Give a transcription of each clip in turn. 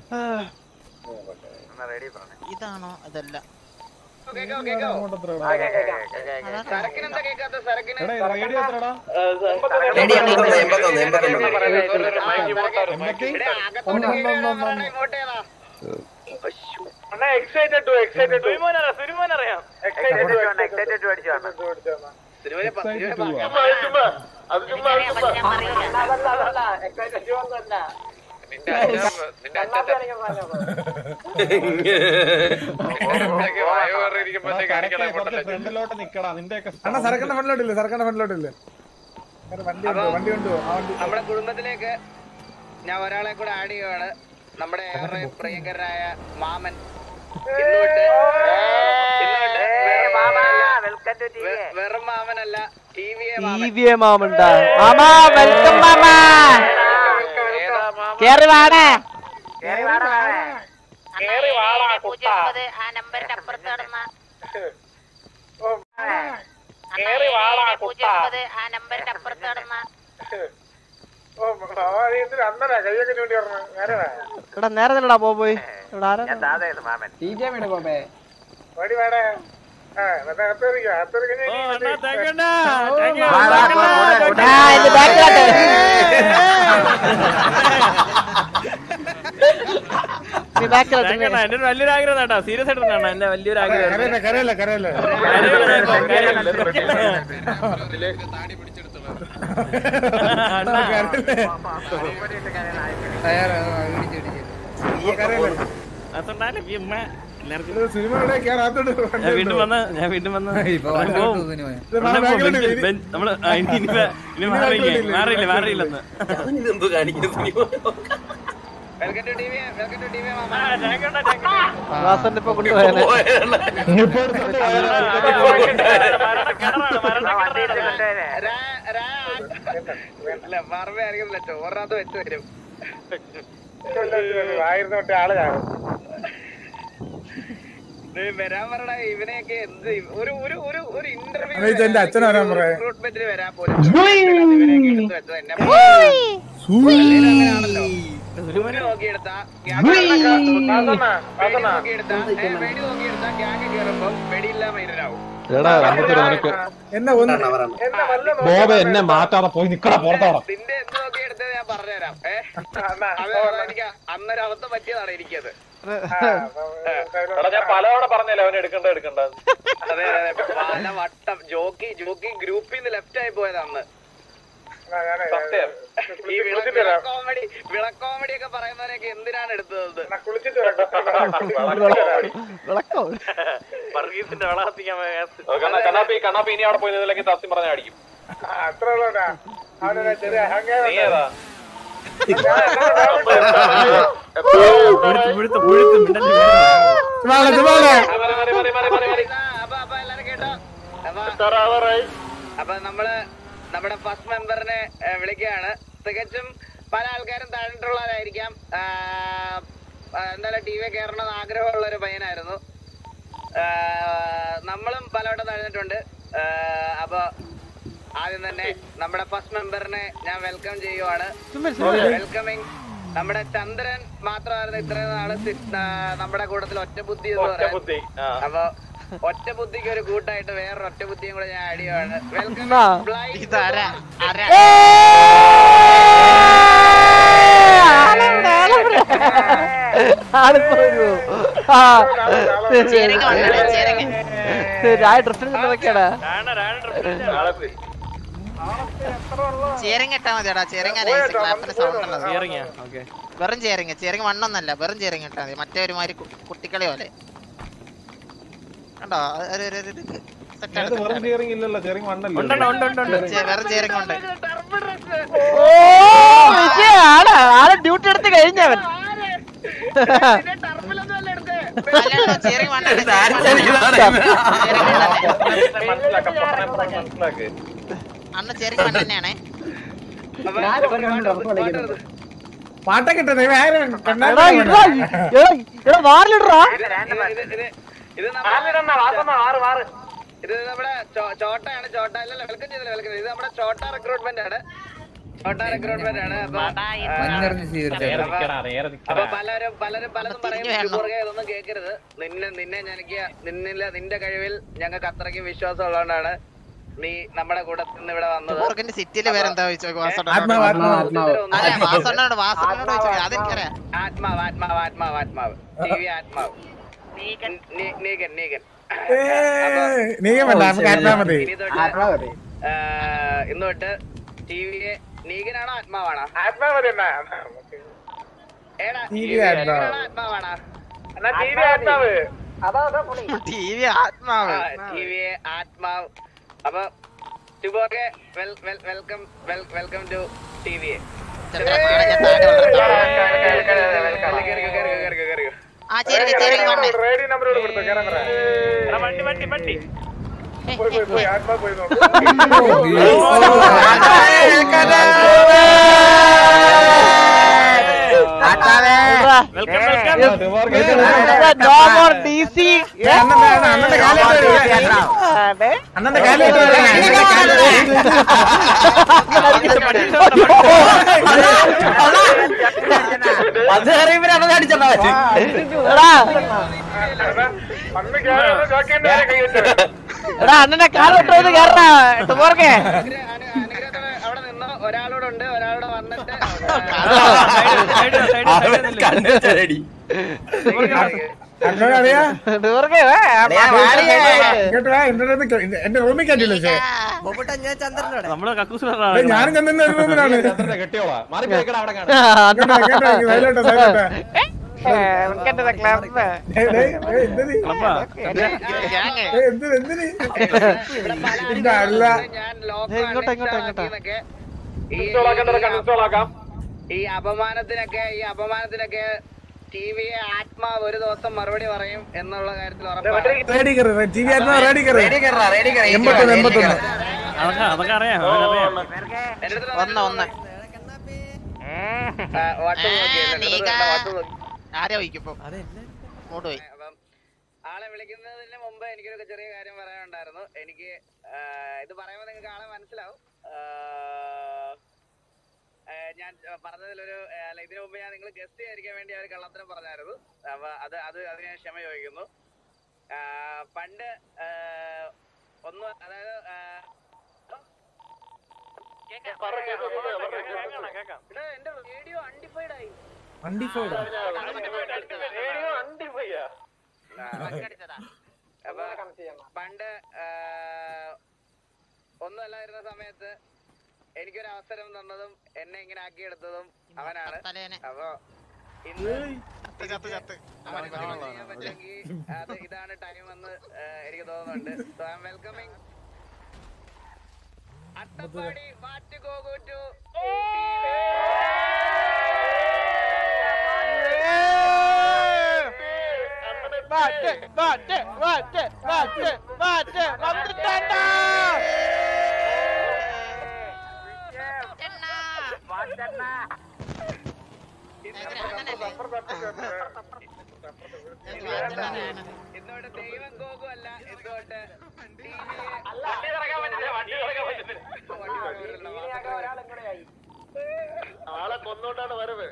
ഇതാണോ അതല്ല കേക്കോ കേക്കോ സരക്കിനെന്താ കേക്കാത്ത സരക്കിന് റേഡിയോ എത്രടാ എൺപത്തി എടേ, അകത്തോട്ട് കേറി വരാൻ പറയണ ഇങ്ങോട്ട് ഏതാ സിനിമയിലെ പ- സിനിമയിലെ പ- ഫ്രണ്ടിലോട്ട് നിക്കടാ നിന്റെയൊക്കെ അണ്ണാ സരക്കണ്ട ഫ്രണ്ടിലോട്ടില്ലേ സരക്കണ്ട ഫ്രണ്ടിലോട്ടില്ലേ വണ്ടി ഉണ്ട് വണ്ടി ഉണ്ട് ആ വണ്ടി നമ്മുടെ കുടുംബത്തിലേക്ക് ഞാൻ ഒരാളെ കൂടെ ആഡ് ചെയ്യുവാണ് നമ്മുടെ ഏറെ പ്രിയങ്കരനായ മാമൻ ഇന്നുതൊട്ട് ഇന്നുതൊട്ട് വെറും മാമനല്ല, വെ- വെറും മാമനല്ല ടി വിയെ മാമൻ മാമുണ്ടാ മാമാ വെൽക്കം മാമാ കേറി വാണേ ആ നമ്പറിന്റെ അപ്പുറത്ത് കിടന്ന ആ നമ്പറിന്റെ അപ്പുറത്ത് കിടന്ന അന്നടാ കൈയൊക്കെ ചൂണ്ടി പറഞ്ഞു നേരടാ ഇവിടെ നേരെ നിന്നടാ പോ പോയി ഇവിടെ ആരാ ഓടി വേണേ ആ എന്നിട്ട് അകത്തേറിക്കോ അകത്തേറിക്കോ ആ ഇത് ബാക്കിലോട്ട് നീ ബാക്കിലോട്ട് നീ. എന്റെ വലിയൊരു ആഗ്രഹം കേട്ടോ സീരിയസ് ആയിട്ട് പറഞ്ഞാ എന്റെ വലിയൊരു ആഗ്രഹം കരയല്ലേ കരയല്ലേ കരയല്ലേ എല്ലാവർക്കും സിനിമയുടെ കേറാത്തോണ്ട് ഞാൻ വീണ്ടും വന്ന് ഞാൻ വീണ്ടും വന്ന് ഇത് നാളെ ബാക്കിലോട്ട് ഇരി. നമ്മള് ആ, ഇനി ഇനി വേ- ഇനി മാറിയില്ലേ മാറിയില്ല മാറിയില്ലെന്ന് welcome to T V welcome to T V മാമൻ വാസന്റെ ഇപ്പൊ കൊണ്ടുപോയാലേ രാ- രാ- അല്ല മറവേ ആയിരിക്കുന്നില്ല ചോറിനകത്ത് വെച്ച് വരും ആയിരത്തി തൊട്ട് ആള് കാണും ഇത് വരാൻ പറയണ ഇവനെയൊക്കെ എന്ത് ഒരു ഒരു ഒരു ഒരു ഇന്റർവ്യൂ അതെ, ഇത് എന്റെ അച്ഛനെ വരാൻ പറയാ. റിക്രൂട്ട്മെന്റിന് വരാൻ പോലും ഇവനെയൊക്കെ എടുത്ത് വെച്ചത് എന്നെ പള്ളിയിൽ അങ്ങനെയാണല്ലോ സൂര്യ നോക്കിയെടുത്താ വെടി നോക്കിയെടുത്താ ഏ, വെടി നോക്കിയെടുത്താ ഗ്യാങ് കയറുമ്പോ വെടിയില്ലാ മൈരനാവും എടാ നമുക്കൊരു നിനക്ക് എന്നെ ഒന്ന് എന്നെ വല്ല ബോബ എന്നെ മാറ്റാതെ പോയി നിക്കടാ പുറത്താടാ നിന്റെ എന്ത് നോക്കിയെടുത്തത് ഞാൻ പറഞ്ഞുതരാം ഏ അത് എനിക്ക് അന്നൊരു അബദ്ധം പറ്റിയതാണ് എനിക്കത് ഞാൻ പലതവണ പറഞ്ഞല്ലേ അവനെ എടുക്കണ്ട എടുക്കണ്ട അതെ അതെ അതെ പല വട്ടം ജോക്കി ജോക്കി ഗ്രൂപ്പിൽ നിന്ന് ലെഫ്റ്റ് ആയി പോയത് അന്ന് സത്യം ഈ വിള കോമഡി വിള കോമഡി ഒക്കെ പറയുന്നവരൊക്കെ എന്തിനാണ് എടുത്തത് കുളിച്ചിട്ട് വരാം വിളക്കോ വർഗീസിന്റെ വെള്ളം കത്തിക്കാൻ കണ്ണാപ്പി കണ്ണാപ്പി ഇനി അവിടെ പോയി നിന്നില്ലെങ്കിൽ സത്യം പറഞ്ഞ അടിക്കും അത്ര ഉള്ളൂടാ അവനൊരു ചെറിയ അഹങ്കാരം നീ ഏതാ പുഴുത്ത് പുഴുത്ത് മിണ്ടല് ചുമ്മാ ചുമ്മാ മതി, മതി, മതി, മതി, മതി. ആ, അപ്പൊ അപ്പൊ എല്ലാരും കേട്ടോ അപ്പൊ അപ്പൊ നമ്മള് നമ്മുടെ ഫസ്റ്റ് മെമ്പറിനെ ഏ, വിളിക്കുകയാണ് തികച്ചും പല ആൾക്കാരും താഴ്ന്നിട്ടുള്ളവരായിരിക്കാം ആ, ആ, എന്തായാലും ടി വി കയറണമെന്ന് ആഗ്രഹമുള്ള ഒരു പയ്യനായിരുന്നു ആ, നമ്മളും പലവട്ടം താഴ്ന്നിട്ടുണ്ട് ആ, അപ്പൊ ആദ്യം തന്നെ നമ്മുടെ ഫസ്റ്റ് മെമ്പറിനെ ഞാൻ വെൽക്കം ചെയ്യുവാണ് വെൽക്കമിങ് നമ്മുടെ ചന്ദ്രൻ മാത്രമായിരുന്നു ഇത്രയും നാള് സി- ആ, നമ്മുടെ കൂട്ടത്തിൽ ഒറ്റ ബുദ്ധി എന്ന് പറയാൻ ബുദ്ധി ആ അപ്പൊ ഒറ്റ ബുദ്ധിക്ക് ഒരു കൂട്ടായിട്ട് വേറൊരു ഒറ്റ ബുദ്ധിയും കൂടെ ഞാൻ ആഡ് ചെയ്യുവാണ് വെൽക്കം എന്നാ? ഇതാരാ ആരാ ആളിപ്പോ വരുവോ ആ ചേരങ്ങ വന്നടാ ചേരങ്ങ ആ ഡ്രസ്സിൽ നിന്നൊക്കെയാടാ ചേരങ്ങ ഇട്ടാ മതിയാടാ ചേരങ്ങ നൈസ് ക്ലാപ്പിന് സൗണ്ട് ഉള്ളത് ഇറങ്ങിയ ഓക്കെ വെറും ചേരങ്ങ ചേരങ്ങ വണ്ണൊന്നല്ല വെറും ചേരങ്ങ ഇട്ടാ മതി മറ്റേ ഒരുമാതിരി കു- കുട്ടിക്കളി പോലെ കണ്ടോ ഒരു ഒരു ഒരു ഇത് set ആണ്, അത് വെറും ചെയറിംഗ് ഇല്ലല്ലോ ചെയറിംഗ് ഉണ്ട് വണ്ണല്ലോ ഉണ്ട് ഉണ്ട് ഉണ്ട് ചെ- വെറും ചേരങ്ങ ഉണ്ട് ഓ വിജയ ആള് ആള് ഡ്യൂട്ടി എടുത്ത് കഴിഞ്ഞവൻ അല്ലല്ലോ ചേരങ്ങ വണ്ണാണ് മനസ്സിലാക്കാം മനസ്സിലാക്ക് അന്ന് ചേരങ്ങ വണ്ണ തന്നെയാണേ പാട്ടൊക്കെ ഇട്ടത് ഇവൻ ആരും എടാ കണ്ണാടി ഇടാ എടാ എടാ വാറിലിടറാ ഇത് നമ്മുടെ ഇത് നമ്മുടെ ചോ- ചോട്ടയാണ് ചോട്ട അല്ലല്ല വെൽക്കം ചെയ്തില്ല വെൽക്കം ഇത് നമ്മുടെ ചോട്ട റിക്രൂട്ട്മെന്റ് ആണ് റിക്രൂട്ട്മെന്റ് ആണ് അപ്പൊ മഞ്ഞറിഞ്ഞ് സ്വീകരിച്ചത് അപ്പൊ പലരും പലരും പലതും തിരിഞ്ഞ് പറയും വരണം. പുറകെ ഇതൊന്നും കേൾക്കരുത് നിന്നെ നിന്നെ എനിക്ക് നിന്നില്ല നിന്റെ കഴിവിൽ ഞങ്ങൾക്ക് അത്രയ്ക്ക് വിശ്വാസം ഉള്ളതുകൊണ്ടാണ് നീ നമ്മുടെ കൂടെ നിന്ന് ഇവിടെ വന്നത് ഓർഗന്റെ സിറ്റിയില് വേറെന്താ ചോദിച്ചോ ആത്മാവ് വാസണ്ണനോട് ആത്മാവ് അല്ല വാസണ്ണനോട് വാസണ്ണനോട് ചോദിച്ചോ അതെനിക്കറിയാം ആത്മാവ് ആത്മാവ് ആത്മാവ് ആത്മാവ് ടി വി ആത്മാവ് നീ- നീകൻ നീകൻ ഏയ്, നീങ്ങ വേണ്ട നമുക്ക് ആത്മാവ് മതി ഇനി തൊട്ട് ആ, ഇന്ന് തൊട്ട് ടി വിയെ നീകനാണോ ആത്മാവാണോ ആത്മാവ് ഏടാ TV നീകനാണോ ആത്മാവ്. ആത്മാവാണോ എന്നാ ടി വി ആത്മാവ് ടി വി ആത്മാവ് ടി വി ആത്മാവ് അപ്പൊ ശുഭോക്കെ welcome welcome to T V ചന്ദ്ര, നാളെ ഞാൻ താഴെ വളർത്താം. ആ ചേരി ചേരി വന്നേ റേഡിയോ നമ്പർ കൊടുത്തു കേറാൻ പറ വണ്ടി വണ്ടി വണ്ടി പോയി പോയി പോയി ആത്മാവ് പോയി നോക്ക് welcome welcome no more DC അണ്ണന്റെ അണ്ണന്റെ കാലിട്ട് വരാം. അണ്ണന്റെ കാലിട്ട് അന്ന് കേറാൻ ചോക്കേണ്ട കൈ വെച്ചത് എടാ അണ്ണന്റെ കാലോട്ട് കേറണ ടുമോർക്കെ അനുഗ്രഹത്തോടെ അവിടെ നിന്ന് ഒരാളോടുണ്ട് ഒരാളോട് വന്നിട്ട് സൈഡ് സൈഡ് അണ്ണനെ അറിയാ ടുമോർക്കെ ഇങ്ങോട്ട് വാ എന്റെ അടുത്ത് കേ- എന്റെ റൂമിൽ കണ്ടില്ല പക്ഷേ നമ്മള് കക്കൂസ് ഏയ്, ഞാനും ചെന്ന റൂമിലാണ് കെട്ടിയോളാ മാറി പോയിക്കടാ അവിടെ കാണാം കേട്ടോ കേട്ടോ സൈലോട്ടോ സൈലോട്ടോ ക്ലബ് ഏയ്, ഏയ്, ഏയ്, എന്തിന്? ക്ലബ്ബാ ഗ്യാങ് ഏയ്, എന്തിന് എന്തിന് ഇവിടെ പല ഇല്ല, അല്ല. ഞാൻ ലോക്ക് ഏയ്, ഇങ്ങോട്ട്, ഇങ്ങോട്ട്, ഇങ്ങോട്ട്. ആക്കിയെന്നൊക്കെ ഈ- ഇൻസ്റ്റോൾ ആക്കാൻ തുടക്കം ഇൻസ്റ്റോൾ ആക്കാം ഈ അപമാനത്തിനൊക്കെ ഈ അപമാനത്തിനൊക്കെ ടി വിയെ ആത്മാവ് ഒരു ദിവസം മറുപടി പറയും എന്നുള്ള കാര്യത്തിൽ ഉറപ്പാണ് റേഡി കയറി ടി വി ആത്മാവ് റേഡി കയറി എൺപത്തൊന്ന് എൺപത്തൊന്ന് അതൊക്കെ അതൊക്കെ അറിയാം അതൊക്കെ അറിയാം എന്റെ അടുത്ത് ഒന്ന് ഒന്ന് ആ, വാട്സാപ്പ് നോക്കി, എന്റെ അടുത്ത് നീക. കണ്ട വാട്സാപ്പ് നോക്കി. ആരെ വഹിക്കിപ്പോ അങ്ങോട്ട് പോയി അപ്പം ആളെ വിളിക്കുന്നതിന് മുമ്പ് എനിക്കൊരു ചെറിയ കാര്യം പറയാനുണ്ടായിരുന്നു എനിക്ക് ആ, ഇത് പറയുമ്പോൾ നിങ്ങൾക്ക് ആളെ മനസ്സിലാവും ആ, ആ, ഞാൻ പറഞ്ഞതിലൊരു ആ, അല്ല ഇതിനു മുമ്പ് ഞാൻ നിങ്ങൾ ഗസ്റ്റ് ചെയ്യാതിരിക്കാൻ വേണ്ടി അവർ കള്ളത്തരം പറഞ്ഞായിരുന്നു അപ്പൊ അത് അത് അതിന് ഞാൻ ക്ഷമ ചോദിക്കുന്നു ആ, പണ്ട് ആ, ഒന്ന് അതായത് ആ, എടാ, എന്റെ റേഡിയോ അൺഡിഫൈഡ് ആയി വണ്ടി പോയിടാ റേഡിയോ അണ്ടിപ്പോയ്യാ അപ്പൊ പണ്ട് ആ, ഒന്നുമല്ലായിരുന്ന സമയത്ത് എനിക്കൊരു അവസരം തന്നതും എന്നെ ഇങ്ങനെ ആക്കിയെടുത്തതും അവനാണ് തലേനെ അപ്പൊ ഇന്ന് ചത്ത് ചത്ത് ചത്ത് അവന് ഇതൊക്കെ ചെയ്യാൻ പറ്റുമെങ്കിൽ അത് ഇതാണ് ടൈം എന്ന് ആ, എനിക്ക് തോന്നുന്നുണ്ട് so I'm welcoming Attappadi മാറ്റുകോകു ടു മാറ്റ് മാറ്റ് മാറ്റ് മാറ്റ് മാറ്റ് വന്നിട്ടാ ഇന്നോട്ട് ദൈവം ഗോകു അല്ല ഇന്നോട്ട് വണ്ടി തുറക്കാൻ പറ്റുന്നില്ല വണ്ടി തുറക്കാൻ പറ്റുന്നില്ല ആളെ കൊന്നോണ്ടാണ് വരവ്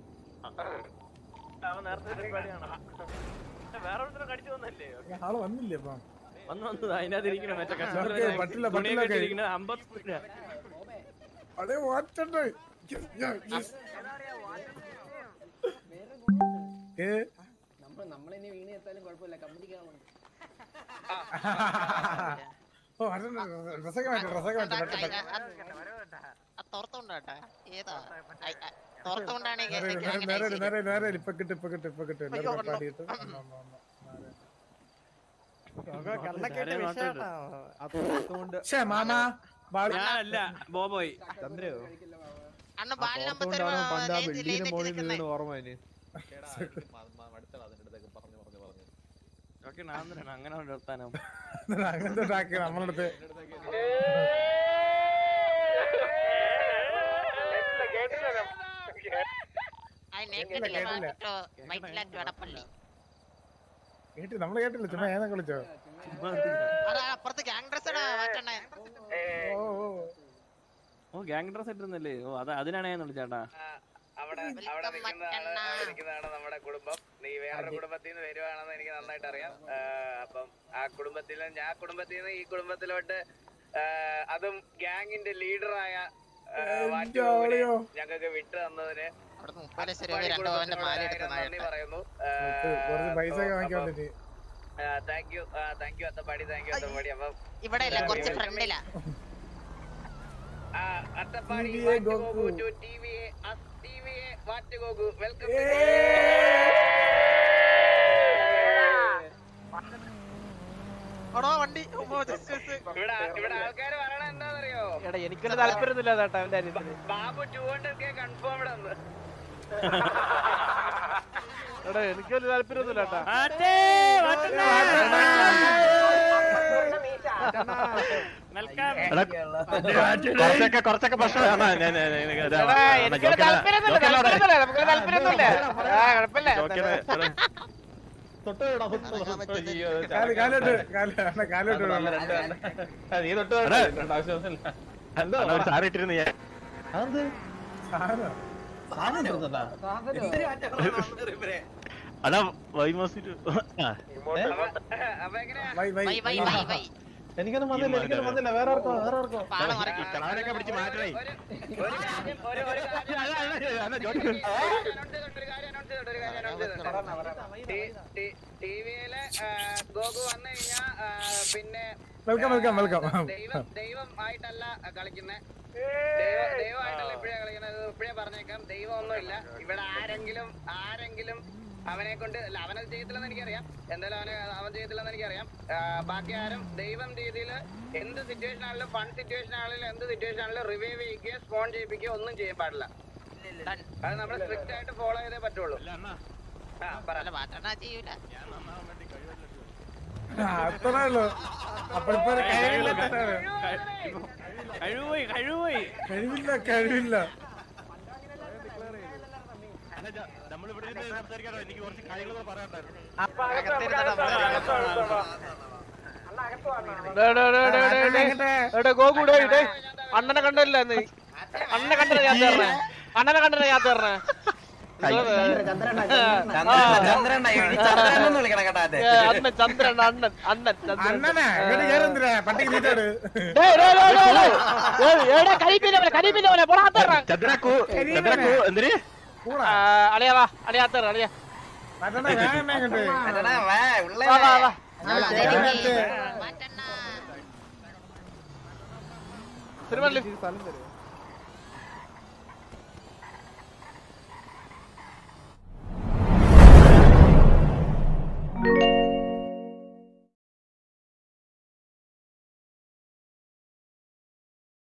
അവൻ നേരത്തെ പരിപാടിയാണ് വേറെ ഒരുത്തരം കടിച്ചു വന്നല്ലേ ആള് വന്നില്ലേ ഇപ്പം വന്ന് വന്നത് അതിനകത്ത് ഇരിക്കണ മറ്റേ ഓക്കേ, പറ്റില്ല, പറ്റില്ല, ഓക്കേ. ഇരിക്കണ അമ്പത്തി അതേ മാറ്റണ്ടേ ഏ ഓ അതെന്നെ, ഡ്രസ്സൊക്കെ മാറ്റി ഡ്രസ്സൊക്കെ മാറ്റി പെട്ടെന്ന് തുറത്തോണ്ടാട്ടാ ഏതാ ഐ, ഐ, തുറത്തോണ്ടാണ് നേരെ ഇരു, നേരെ നേരെ ഇരു, നേരെ ഇരു, നേരെ ഇരു. ഇപ്പൊ കിട്ടും ഇപ്പൊ കിട്ടും ഇപ്പൊ കിട്ടും എല്ലാവരും അയ്യോ, കാട്ടിയിട്ട് ഷേ മാമ ബാളി ഞാനല്ല ബോബോയ് അണ്ണ ബാലി നമ്പർ ഓക്കെ നാന്തരാണ് അങ്ങനെ നിർത്താനോ അങ്ങനത്തെ ട്രാക്ക് നമ്മളടുത്ത് വടപ്പള്ളി കേട്ടി നമ്മള് കേട്ടില്ല ചുമ്മാ ഏതൊക്കെ വിളിച്ചോ അതാ അപ്പുറത്ത് ഗ്യാങ് ഡ്രസ് മാറ്റണേ ഓ ഓ ഓ ഗ്യാങ് ഡ്രസ് ഇട്ടിരുന്നല്ലേ ഓ അത് അതിനാണ് ഞാൻ വിളിച്ചേട്ടാ ആ, അവിടെ അവിടെ നിൽക്കുന്നതാണ് അവിടെ നിൽക്കുന്നതാണ് നമ്മുടെ കുടുംബം നീ വേറൊരു കുടുംബത്തിൽ നിന്ന് വരുവാണെന്ന് എനിക്ക് നന്നായിട്ട് അറിയാം ആ, അപ്പം ആ കുടുംബത്തിൽ ഞാൻ ആ കുടുംബത്തിൽ നിന്ന് ഈ കുടുംബത്തിലോട്ട് ആ, അതും ഗ്യാങ്ങിന്റെ ലീഡറായ ജോളിയോ. ഞങ്ങൾക്ക് വിട്ടു തന്നതിന് അവിടെ മുപ്പത് ലക്ഷം രൂപ രണ്ട് പവന്റെ മാല എടുത്ത നന്ദി പറയുന്നു കുറച്ച് പൈസ ഒക്കെ വാങ്ങിക്കാൻ പറ്റി thank you thank you Attappadi thank you Attappadi അപ്പം ഇവിടെ അല്ല കുറച്ച് ഫ്രണ്ടിലാ ആ, Attappadi TVA what Goku. Goku to TVA, as TVA what Goku. Welcome auto വണ്ടി ഉമ്മോ, just, just. ഇവിടെ ഇവിടെ ആൾക്കാർ പറയണ എന്താണെന്നറിയോ എടാ എനിക്കൊരു താല്പര്യമൊന്നുമില്ല കേട്ടോ അവന്റെ കാര്യത്തില് Babu two hundred K confirmed എന്ന് എടാ എനിക്കൊരു താല്പര്യമൊന്നുമില്ല കേട്ടോ ആറ്റേ, വാറ്റണ്ണ. വെൽക്കം കുറച്ചൊക്കെ കുറച്ചൊക്കെ പ്രശ്നമാണ് ഞാൻ- ഞാൻ- ഞാൻ- ഞാൻ- എടാ എനിക്കൊരു ജോക്കിനെ- താല്പര്യമൊന്നുമില്ല ജോക്കിനോട് താല്പര്യമൊന്നുമില്ല നമുക്കൊരു താല്പര്യമൊന്നുമില്ല ആ കുഴപ്പമില്ല ജോക്കിനെ- എടാ, കാല് കാലോട്ട് കാല് അണ്ണാ, കാലോട്ട് വിടണം. അണ്ണാ, ഒരു സാരി ഇട്ടിരുന്നു ഞാൻ സാധനം. അതാ വൈമോസിറ്റ് അപ്പൊ അപ്പൊ എങ്ങനെയാ why why why, why, why, why. പാളം മറക്കി. കളവനൊക്കെ പിടിച്ച് മാറ്റണേ ഒരു ഒരു കാര്യം ഒരു ഒരു കാര്യം ജോക്കി ഒരു കാര്യം announce ചെയ്തിട്ടുണ്ട്, ഒരു കാര്യം announce ചെയ്തിട്ടുണ്ട്, ഒരു കാര്യം announce ചെയ്തിട്ടുണ്ട്. ടി- ടി- ടിവിയിലെ ആ, ഗോകു വന്നു കഴിഞ്ഞാ ആ, പിന്നെ വെൽക്കം വെൽക്കം വെൽക്കം ദൈവം ദൈവം ആയിട്ടല്ല കളിക്കുന്നത് ദൈവം ദൈവമായിട്ടല്ല ഇപ്പഴേ കളിക്കുന്നത് ഇപ്പഴേ പറഞ്ഞേക്കാം ദൈവം ഒന്നുമില്ല ഇവിടെ ആരെങ്കിലും ആരെങ്കിലും അവനെ കൊണ്ട് അല്ല അവനത് ചെയ്യത്തില്ലെന്ന് എനിക്കറിയാം എന്തായാലും അവനെ അവൻ ചെയ്യത്തില്ലെന്ന് എനിക്കറിയാം ആ, ബാക്കി ആരും ദൈവം രീതിയിൽ എന്ത് സിറ്റുവേഷൻ ആണെങ്കിലും ഫൺ സിറ്റുവേഷൻ ആണെങ്കിലും എന്ത് സിറ്റുവേഷൻ ആണെങ്കിലും റിവൈവ് ചെയ്യിക്കുകയോ സ്പോൺ ചെയ്യിപ്പിക്കുകയോ ഒന്നും ചെയ്യാൻ പാടില്ല അത് നമ്മൾ സ്ട്രിക്റ്റ് ആയിട്ട് ഫോളോ ചെയ്തേ പറ്റുള്ളൂ ആ പറ അല്ല വാറ്റണ്ണ ചെയ്യൂല അത്രേ ഉള്ളൂ അപ്പൊ ഇപ്പൊ ഒരു കഴിവില്ല തെറ്റാണ്. കഴിവുപോയി കഴിവുപോയി കഴിവില്ല കഴിവില്ല നമ്മളിവിടെ ഇരുന്ന് സംസാരിക്കാനോ എനിക്ക് കുറച്ച് കാര്യങ്ങൾ പറയാനുണ്ടായിരുന്നു ഡേ, ഡേ, ഡേ, ഡേ, ഡേ, ഡേ. എടാ ഗോകു ഡേ, ഡേ. അണ്ണനെ കണ്ടല്ല നീ അണ്ണനെ കണ്ടല്ല ഞാൻ തരണേ അണ്ണനെ കണ്ടല്ല ഞാൻ തരണേ അണ്ണൻ ചന്ദ്രൻ അണ്ണൻ അണ്ണൻ ചന്ദ്രൻ അണ്ണനെ ഇങ്ങോട്ട് കേറുന്നില്ല പട്ടിക്ക് നീറ്റാട് ഡേയ്, ഡേയ്, ഡേയ്, ഡേയ്, ഡേയ്. ഏയ്, ഏടാ, കരിമീനെ പോലെ, കരിമീനെ പോലെ, പോടാ, അത്തറ. ചന്ദ്രക്കു ചന്ദ്രക്കു എന്തിന് ആ, അളിയാ വാ, അളിയാ അത്തറ, അളിയാ. അണ്ണനെ വേഗം ഇങ്ങോട്ട് വാ, വാ, വാ. ആ, അതെനിക്ക്. വാറ്റണ്ണ സിനിമ